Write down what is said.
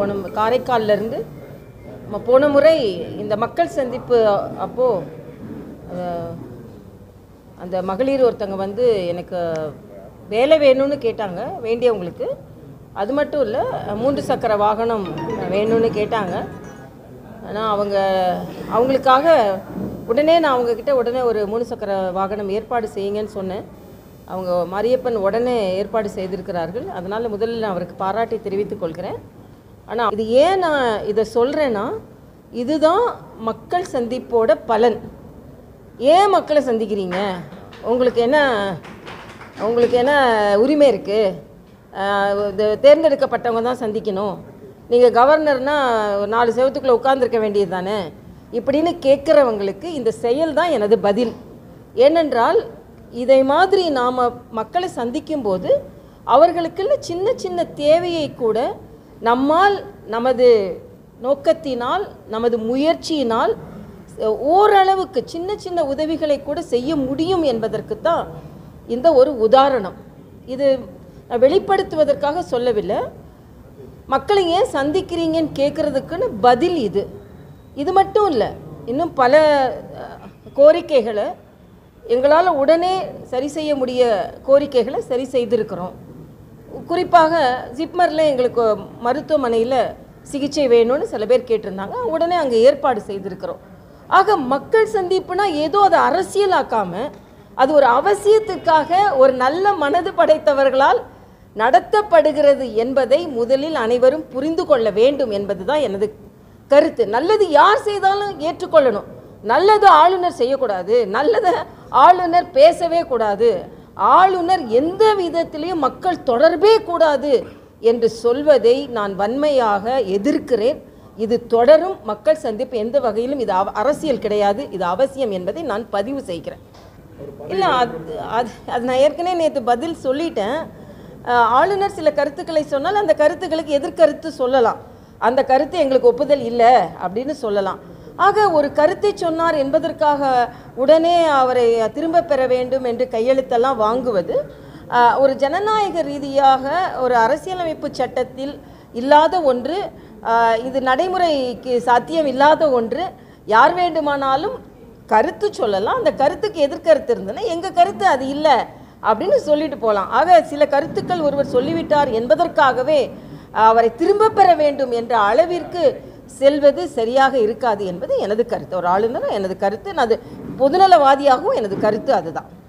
போன காரைக்கால்ல இருந்து ம- போன முறை இந்த மக்கள் சந்திப்பு அப்போது அந்த மகளிர் ஒருத்தங்க வந்து எனக்கு வேலை வேணும்னு கேட்டாங்க வேண்டியவங்களுக்கு அது மட்டும் இல்லை மூன்று சக்கர வாகனம் வேணும்னு கேட்டாங்க ஆனால் அவங்க அவங்களுக்காக உடனே நான் அவங்கக்கிட்ட உடனே ஒரு மூணு சக்கர வாகனம் ஏற்பாடு செய்யுங்கன்னு சொன்னேன் அவங்க மாரியப்பன் உடனே ஏற்பாடு செய்திருக்கிறார்கள் அதனால் முதலில் நான் அவருக்கு பாராட்டி தெரிவித்துக் கொள்கிறேன் ஆனால் இது ஏன் நான் இதை சொல்கிறேன்னா இதுதான் மக்கள் சந்திப்போட பலன் ஏன் மக்களை சந்திக்கிறீங்க உங்களுக்கு என்ன உங்களுக்கு என்ன உரிமை இருக்குது தேர்ந்தெடுக்கப்பட்டவங்க தான் சந்திக்கணும் நீங்கள் கவர்னர்னா ஒரு நாலு செவத்துக்குள்ளே உட்கார்ந்திருக்க வேண்டியது தானே இப்படின்னு கேட்குறவங்களுக்கு இந்த செயல் தான் எனது பதில் ஏனென்றால் இதை மாதிரி நாம் மக்களை சந்திக்கும்போது அவர்களுக்குள்ள சின்ன சின்ன தேவையை கூட நம்மால் நமது நோக்கத்தினால் நமது முயற்சியினால் ஓரளவுக்கு சின்ன சின்ன உதவிகளை கூட செய்ய முடியும் என்பதற்கு தான் இந்த ஒரு உதாரணம் இது நான் வெளிப்படுத்துவதற்காக சொல்லவில்லை மக்களை ஏன் சந்திக்கிறீங்கன்னு கேட்குறதுக்குன்னு பதில் இது இது மட்டும் இல்லை இன்னும் பல அஹ், கோரிக்கைகளை எங்களால் உடனே சரி செய்ய முடிய கோரிக்கைகளை சரி செய்திருக்கிறோம் குறிப்பாக ஜிப்மரில் எங்களுக்கு மருத்துவமனையில் சிகிச்சை வேணும்னு சில பேர் கேட்டிருந்தாங்க உடனே அங்கே ஏற்பாடு செய்திருக்கிறோம் ஆக மக்கள் சந்திப்புனா ஏதோ அதை அரசியலாக்காம அது ஒரு அவசியத்துக்காக ஒரு நல்ல மனது படைத்தவர்களால் நடத்தப்படுகிறது என்பதை முதலில் அனைவரும் புரிந்து கொள்ள வேண்டும் என்பதுதான் எனது கருத்து நல்லது யார் செய்தாலும் ஏற்றுக்கொள்ளணும் நல்லது ஆளுநர் செய்யக்கூடாது நல்லதை ஆளுநர் பேசவே கூடாது ஆளுநர் எந்த விதத்திலையும் மக்கள் தொடர்பே கூடாது என்று சொல்வதை நான் வன்மையாக எதிர்க்கிறேன் இது தொடரும் மக்கள் சந்திப்பு எந்த வகையிலும் இது அவ- அரசியல் கிடையாது இது அவசியம் என்பதை நான் பதிவு செய்கிறேன் இல்லை அது அது அது நான் ஏற்கனவே நேற்று பதில் சொல்லிட்டேன் அஹ், ஆளுநர் சில கருத்துக்களை சொன்னால் அந்த கருத்துக்களுக்கு எதிர்கருத்து சொல்லலாம் அந்த கருத்து எங்களுக்கு ஒப்புதல் இல்லை அப்படின்னு சொல்லலாம் ஆக ஒரு கருத்தை சொன்னார் என்பதற்காக உடனே அவரை திரும்ப பெற வேண்டும் என்று கையெழுத்தெல்லாம் வாங்குவது அஹ், ஒரு ஜனநாயக ரீதியாக ஒரு அரசியலமைப்பு சட்டத்தில் இல்லாத ஒன்று அஹ், இது நடைமுறைக்கு சாத்தியம் இல்லாத ஒன்று யார் வேண்டுமானாலும் கருத்து சொல்லலாம் அந்த கருத்துக்கு எதிர்கருத்து இருந்ததுன்னா எங்கள் கருத்து அது இல்லை அப்படின்னு சொல்லிட்டு போகலாம் ஆக சில கருத்துக்கள் ஒருவர் சொல்லிவிட்டார் என்பதற்காகவே அவரை திரும்ப பெற வேண்டும் என்ற அளவிற்கு செல்வது சரியாக இருக்காது என்பது எனது கருத்து ஒரு ஆளுநர் எனது கருத்து அது பொதுநலவாதியாகவும் எனது கருத்து அதுதான்